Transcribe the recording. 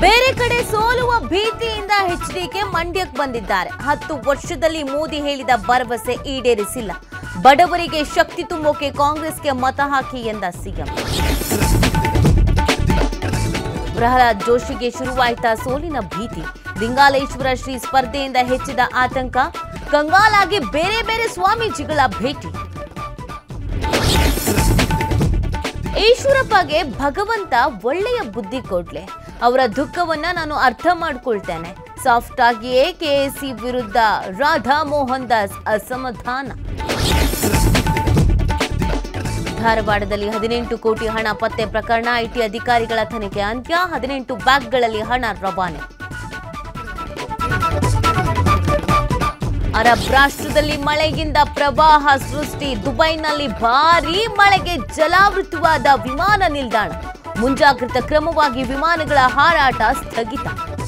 ಬೇರೆ ಕಡೆ ಸೋಲುವ ಭೀತಿಯಿಂದ ಎಚ್ಡಿಕೆ ಮಂಡ್ಯಕ್ಕೆ ಬಂದಿದ್ದಾರೆ ಹತ್ತು ವರ್ಷದಲ್ಲಿ ಮೋದಿ ಹೇಳಿದ ಭರವಸೆ ಈಡೇರಿಸಿಲ್ಲ ಬಡವರಿಗೆ ಶಕ್ತಿ ತುಂಬೋಕೆ ಕಾಂಗ್ರೆಸ್ಗೆ ಮತ ಹಾಕಿ ಎಂದ ಸಿಎಂ ಪ್ರಹ್ಲಾದ್ ಜೋಶಿಗೆ ಶುರುವಾಯ್ತಾ ಸೋಲಿನ ಭೀತಿ ಲಿಂಗಾಲೇಶ್ವರ ಶ್ರೀ ಸ್ಪರ್ಧೆಯಿಂದ ಹೆಚ್ಚಿದ ಆತಂಕ ಕಂಗಾಲಾಗಿ ಬೇರೆ ಬೇರೆ ಸ್ವಾಮೀಜಿಗಳ ಭೇಟಿ ಈಶ್ವರಪ್ಪಗೆ ಭಗವಂತ ಒಳ್ಳೆಯ ಬುದ್ಧಿ ಕೊಡ್ಲೆ ಅವರ ದುಃಖವನ್ನ ನಾನು ಅರ್ಥ ಮಾಡ್ಕೊಳ್ತೇನೆ ಸಾಫ್ಟ್ ಆಗಿಯೇ ಕೆಎಸಿ ವಿರುದ್ಧ ರಾಧಾ ಮೋಹನ್ ದಾಸ್ ಅಸಮಾಧಾನ ಧಾರವಾಡದಲ್ಲಿ ಹದಿನೆಂಟು ಕೋಟಿ ಹಣ ಪತ್ತೆ ಪ್ರಕರಣ ಐಟಿ ಅಧಿಕಾರಿಗಳ ತನಿಖೆ ಅಂತ್ಯ ಹದಿನೆಂಟು ಬ್ಯಾಗ್ಗಳಲ್ಲಿ ಹಣ ರವಾನೆ ಅರಬ್ ರಾಷ್ಟ್ರದಲ್ಲಿ ಮಳೆಗಿಂದ ಪ್ರವಾಹ ಸೃಷ್ಟಿ ದುಬೈನಲ್ಲಿ ಭಾರೀ ಮಳೆಗೆ ಜಲಾವೃತವಾದ ವಿಮಾನ ನಿಲ್ದಾಣ ಮುಂಜಾಗ್ರತಾ ಕ್ರಮವಾಗಿ ವಿಮಾನಗಳ ಹಾರಾಟ ಸ್ಥಗಿತ